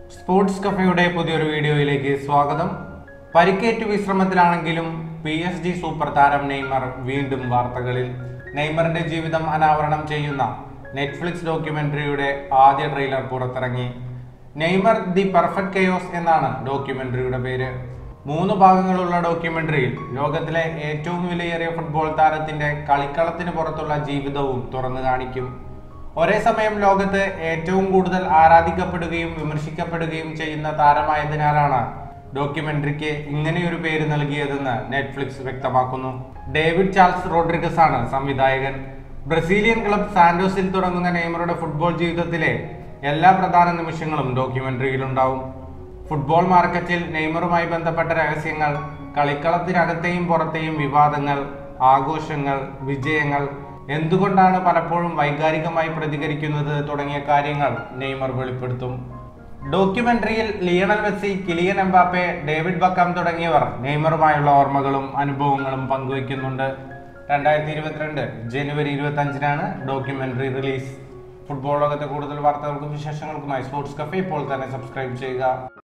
sports കഫയുടെ പുതിയൊരു വീഡിയോയിലേക്ക് സ്വാഗതം പരിക്കേറ്റു വിശ്രമത്തിലാണെങ്കിലും പി എസ് ജി സൂപ്പർ താരം നെയ്മർ വീണ്ടും വാർത്തകളിൽ നെയ്മറിന്റെ ജീവിതം അനാവരണം ചെയ്യുന്ന നെറ്റ്ഫ്ലിക്സ് ഡോക്യുമെന്ററിയുടെ ആദ്യ ട്രെയിലർ പുറത്തിറങ്ങി നെയ്മർ ദി പെർഫെക്റ്റ് കെയോസ് എന്നാണ് ഡോക്യുമെന്ററിയുടെ പേര് മൂന്ന് ഭാഗങ്ങളുള്ള ഡോക്യുമെന്ററിയിൽ ലോകത്തിലെ ഏറ്റവും വിലയേറിയ ഫുട്ബോൾ താരത്തിന്റെ കളിക്കളത്തിന് പുറത്തുള്ള ജീവിതവും തുറന്നു കാണിക്കും ഒരേ സമയം ലോകത്ത് ഏറ്റവും കൂടുതൽ ആരാധിക്കപ്പെടുകയും വിമർശിക്കപ്പെടുകയും ചെയ്യുന്ന താരമായതിനാലാണ് ഡോക്യുമെന്ററിക്ക് ഇങ്ങനെയൊരു പേര് നൽകിയതെന്ന് നെറ്റ്ഫ്ലിക്സ് വ്യക്തമാക്കുന്നു ഡേവിഡ് ചാൾസ് റോഡ്രിഗസ് ആണ് സംവിധായകൻ ബ്രസീലിയൻ ക്ലബ് സാന്റോസിൽ തുടങ്ങുന്ന നെയ്മറുടെ ഫുട്ബോൾ ജീവിതത്തിലെ എല്ലാ പ്രധാന നിമിഷങ്ങളും ഡോക്യുമെന്ററിയിലുണ്ടാവും ഫുട്ബോൾ മാർക്കറ്റിൽ നെയ്മറുമായി ബന്ധപ്പെട്ട രഹസ്യങ്ങൾ കളിക്കളത്തിനകത്തെയും പുറത്തെയും വിവാദങ്ങൾ ആഘോഷങ്ങൾ വിജയങ്ങൾ എന്തുകൊണ്ടാണ് പലപ്പോഴും വൈകാരികമായി പ്രതികരിക്കുന്നത് തുടങ്ങിയ കാര്യങ്ങൾ നെയ്മർ വെളിപ്പെടുത്തും ഡോക്യുമെന്ററിയിൽ Lionel Messi Kylian Mbappe David Beckham തുടങ്ങിയവർ നെയ്മറുമായുള്ള ഓർമ്മകളും അനുഭവങ്ങളും പങ്കുവയ്ക്കുന്നുണ്ട് രണ്ടായിരത്തി ഇരുപത്തിരണ്ട് ജനുവരി ഇരുപത്തി അഞ്ചിനാണ് ഡോക്യുമെന്ററി റിലീസ് ഫുട്ബോൾ ലോകത്തെ കൂടുതൽ വാർത്തകൾക്കും വിശേഷങ്ങൾക്കുമായി സ്പോർട്സ് കഫേ ഇപ്പോൾ തന്നെ സബ്സ്ക്രൈബ് ചെയ്യുക